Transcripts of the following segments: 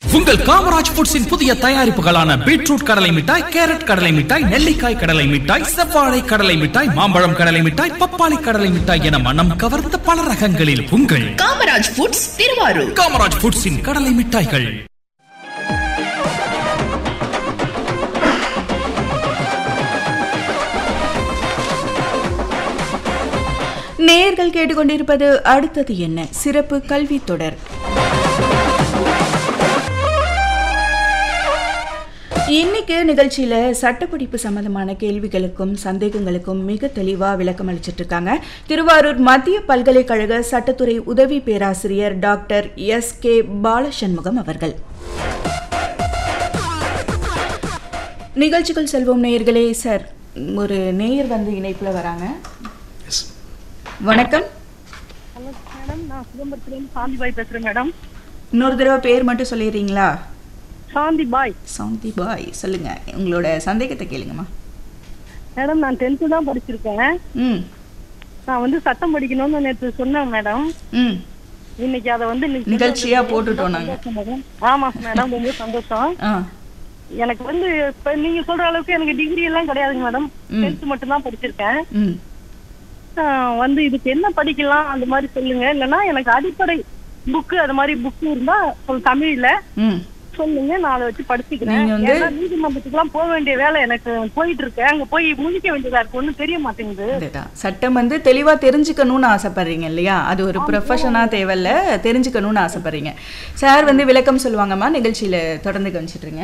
உங்கள் காமராஜ் ஃபுட்ஸின் புதிய தயாரிப்புகளான பீட்ரூட் கடலை மிட்டாய் கேரட் கடலை மிட்டாய் நெல்லிக்காய் கடலை மிட்டாய் செவ்வாழை கடலை மிட்டாய் மாம்பழம் கடலை மிட்டாய் பப்பாளி கடலை மிட்டாய் என மனம் கவர்ந்த பல ரகங்களில் உங்கள் காமராஜ் ஃபுட்ஸ் திருவாரூர் காமராஜ் ஃபுட்ஸின் கடலை மிட்டாய்கள் நேர்கள் கேட்டுக்கொண்டிருப்பது அடுத்தது என்ன சிறப்பு கல்வி தொடர் இன்னைக்கு நிகழ்ச்சியில சட்டப்படிப்பு சம்பந்தமான கேள்விகளுக்கும் சந்தேகங்களுக்கும் மிக தெளிவா விளக்கம் அளிச்சிட்டு இருக்காங்க திருவாரூர் மத்திய பல்கலைக்கழக சட்டத்துறை உதவி பேராசிரியர் டாக்டர் எஸ் கே பாலசண்முகம் அவர்கள் நிகழ்ச்சிகள் செல்வோம் நேயர்களே சார் ஒரு நேயர் வந்து இணைப்புல வராங்க வணக்கம் ஹலோ மேடம் நான் சிதம்பரத்துலேருந்து சாந்தி பாய் பேசுகிறேன் மேடம் இன்னொரு தடவை பேர் மட்டும் சொல்லிடுறீங்களா சாந்தி பாய் சாந்தி பாய் சொல்லுங்க உங்களோட சந்தேகத்தை கேளுங்கம்மா மேடம் நான் டென்த்து தான் படிச்சிருக்கேன் ம் நான் வந்து சட்டம் படிக்கணும்னு நேற்று சொன்னேன் மேடம் ம் இன்னைக்கு அதை வந்து இன்னைக்கு நிகழ்ச்சியா போட்டுட்டோம் நாங்க சந்தோஷம் மேடம் ஆமாம் மேடம் ரொம்ப சந்தோஷம் ஆ எனக்கு வந்து இப்போ நீங்கள் சொல்கிற அளவுக்கு எனக்கு டிகிரி எல்லாம் கிடையாதுங்க மேடம் டென்த்து மட்டும் தான் படிச்சிருக்கேன் ம் ஆஹ் வந்து இதுக்கு என்ன படிக்கலாம் அந்த மாதிரி சொல்லுங்க இல்லைன்னா எனக்கு அடிப்படை புக்கு அது மாதிரி புக்கு இருந்தா சொல் தமிழ்ல ம் சொல்லுங்க நான் அதை வச்சு படிச்சுக்கிறேன் நீங்க வந்து- ஏன்னா நீதிமன்றத்துக்குலாம் போக வேண்டிய வேலை எனக்கு போயிட்டு இருக்கு அங்க போய் முழிக்க வேண்டியதா இருக்கு ஒண்ணும் தெரிய மாட்டேங்குது அதுதான் சட்டம் வந்து தெளிவா தெரிஞ்சுக்கணும்னு ஆசைப்படுறீங்க இல்லையா அது ஒரு ப்ரொஃபஷனா தேவையில்ல தெரிஞ்சுக்கணும்னு ஆசைப்படுறீங்க சார் வந்து விளக்கம் சொல்லுவாங்கம்மா நிகழ்ச்சியில தொடர்ந்து கவனிச்சிட்ருங்க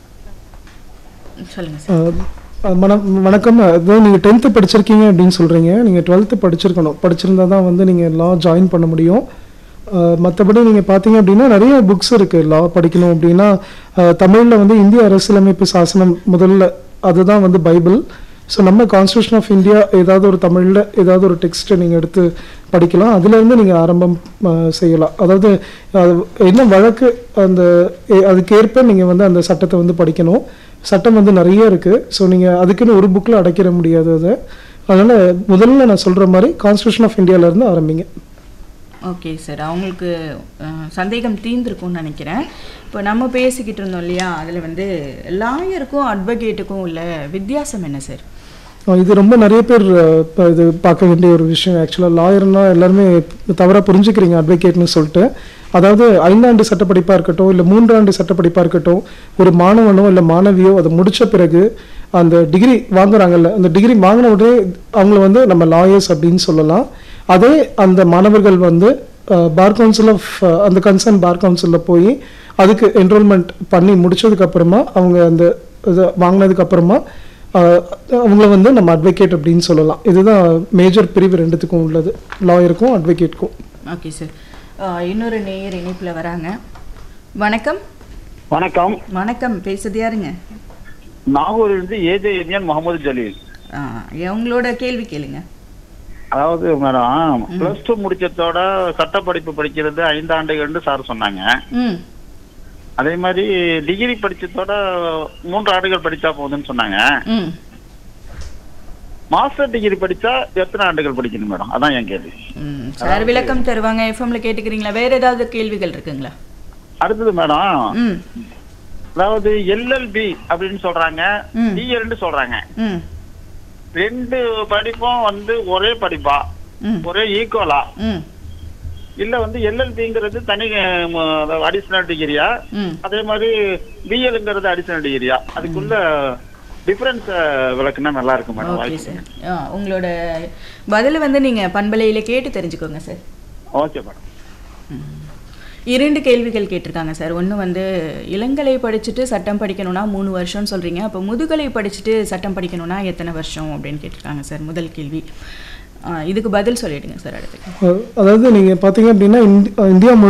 சொல்லுங்க சார் அஹ் மனம் வணக்கம் அது நீங்கள் டென்த்து படிச்சிருக்கீங்க அப்படின்னு சொல்கிறீங்க நீங்கள் டுவெல்த்து படிச்சிருக்கணும் படிச்சிருந்தா தான் வந்து நீங்கள் லா ஜாயின் பண்ண முடியும் மற்றபடி நீங்கள் பார்த்தீங்க அப்படின்னா நிறைய புக்ஸ் இருக்குது லா படிக்கணும் அப்படின்னா தமிழில் வந்து இந்திய அரசியலமைப்பு சாசனம் முதல்ல அதுதான் வந்து பைபிள் ஸோ நம்ம கான்ஸ்டியூஷன் ஆஃப் இந்தியா ஏதாவது ஒரு தமிழில் ஏதாவது ஒரு டெக்ஸ்ட்டை நீங்கள் எடுத்து படிக்கலாம் அதுலேருந்து நீங்கள் ஆரம்பம் அஹ், செய்யலாம் அதாவது அது என்ன வழக்கு அந்த எ- அதுக்கேற்ப நீங்கள் வந்து அந்த சட்டத்தை வந்து படிக்கணும் சட்டம் வந்து நிறைய இருக்குது ஸோ நீங்கள் அதுக்குன்னு ஒரு புக்கில் அடைக்கிற முடியாது அதை அதனால் முதல்ல நான் சொல்கிற மாதிரி கான்ஸ்டியூஷன் ஆஃப் இந்தியாவிலேருந்து ஆரம்பிங்க ஓகே சார் அவங்களுக்கு அஹ், சந்தேகம் தீர்ந்திருக்கும்னு நினைக்கிறேன் இப்போ நம்ம பேசிக்கிட்டு இருந்தோம் இல்லையா அதில் வந்து லாயருக்கும் அட்வொகேட்டுக்கும் உள்ள வித்தியாசம் என்ன சார் அஹ் இது ரொம்ப நிறைய பேர் அஹ், இப்ப இது பார்க்க வேண்டிய ஒரு விஷயம் ஆக்சுவலாக லாயர்னா எல்லாருமே தவறாக புரிஞ்சுக்கிறீங்க அட்வொகேட்னு சொல்லிட்டு அதாவது ஐந்தாண்டு சட்டப்படிப்பாக இருக்கட்டும் இல்லை மூன்றாண்டு சட்டப்படிப்பாக இருக்கட்டும் ஒரு மாணவனோ இல்லை மாணவியோ அதை முடிச்ச பிறகு அந்த டிகிரி வாங்குறாங்கல்ல அந்த டிகிரி வாங்கின உடனே அவங்கள வந்து நம்ம லாயர்ஸ் அப்படின்னு சொல்லலாம் அதே அந்த மாணவர்கள் வந்து பார் கவுன்சில் ஆஃப் அந்த கன்சர்ன் பார் கவுன்சிலில் போய் அதுக்கு என்ரோல்மெண்ட் பண்ணி முடிச்சதுக்கு அப்புறமா அவங்க அந்த இதை வாங்கினதுக்கு அப்புறமா ஆஹ் அவங்கள வந்து நம்ம அட்வொகேட் அப்படின்னு சொல்லலாம் இதுதான் மேஜர் பிரிவு ரெண்டுத்துக்கும் உள்ளது லாயருக்கும் அட்வொகேட்க்கும் ஓகே சார் அஹ், இன்னொரு நேயர் இணைப்பில் வராங்க வணக்கம் வணக்கம் வணக்கம் பேசுறது யாருங்க நாகூரிலிருந்து ஏஜே இந்தியன் முகமது ஜலீல் ஆ, உங்களோட கேள்வி கேளுங்க அதாவது மேடம் பிளஸ் டூ முடிச்சதோட சட்ட படிப்பு படிக்கிறது ஐந்து ஆண்டுகள்னு சார் சொன்னாங்க ம் அதே மாதிரி டிகிரி படிச்சதோட மூன்று ஆண்டுகள் படிச்சா போதும்னு சொன்னாங்க ம் மாஸ்டர் டிகிரி படிச்சா எத்தனை ஆண்டுகள் படிக்கணும் மேடம் அதான் என் கேள்வி ம் சார் விளக்கம் தருவாங்க எஃப்எம்ல கேட்டுக்கிறீங்களா வேற ஏதாவது கேள்விகள் இருக்குங்களா அடுத்தது மேடம் ம் அதாவது எல்எல்பி அப்படின்னு சொல்றாங்க ம். டிஎல்னு சொல்றாங்க ம் ரெண்டு படிப்பும் வந்து ஒரே படிப்பா ம் ஒரே ஈக்குவலா ம் இல்ல வந்து எல்எல்பிங்கிறது தனி அடிஷனல் டிகிரியா ம் அதே மாதிரி பிஎல்ங்கிறது அடிஷனல் டிகிரியா அதுக்குள்ள டிஃபரன்ஸ் விளக்குனா நல்லா இருக்கும் மேடம் ஓகே வாய்ப்பு சார் ஆ உங்களோட பதில் வந்து நீங்க பண்பலையில கேட்டு தெரிஞ்சுக்கோங்க சார் ஓகே மேடம் இரண்டு கேள்விகள் கேட்டிருக்காங்க சார் ஒன்று வந்து இளங்கலை படிச்சுட்டு சட்டம் படிக்கணும்னா மூணு வருஷம்னு சொல்கிறீங்க அப்போ முதுகலை படிச்சுட்டு சட்டம் படிக்கணும்னா எத்தனை வருஷம் அப்படின்னு கேட்டிருக்காங்க சார் முதல் கேள்வி ஆ, இதுக்கு பதில் சொல்லிடுங்க சார் அடுத்து அஹ் அதாவது நீங்கள் பார்த்தீங்க அப்படின்னா இந்தி- இந்தியா முழு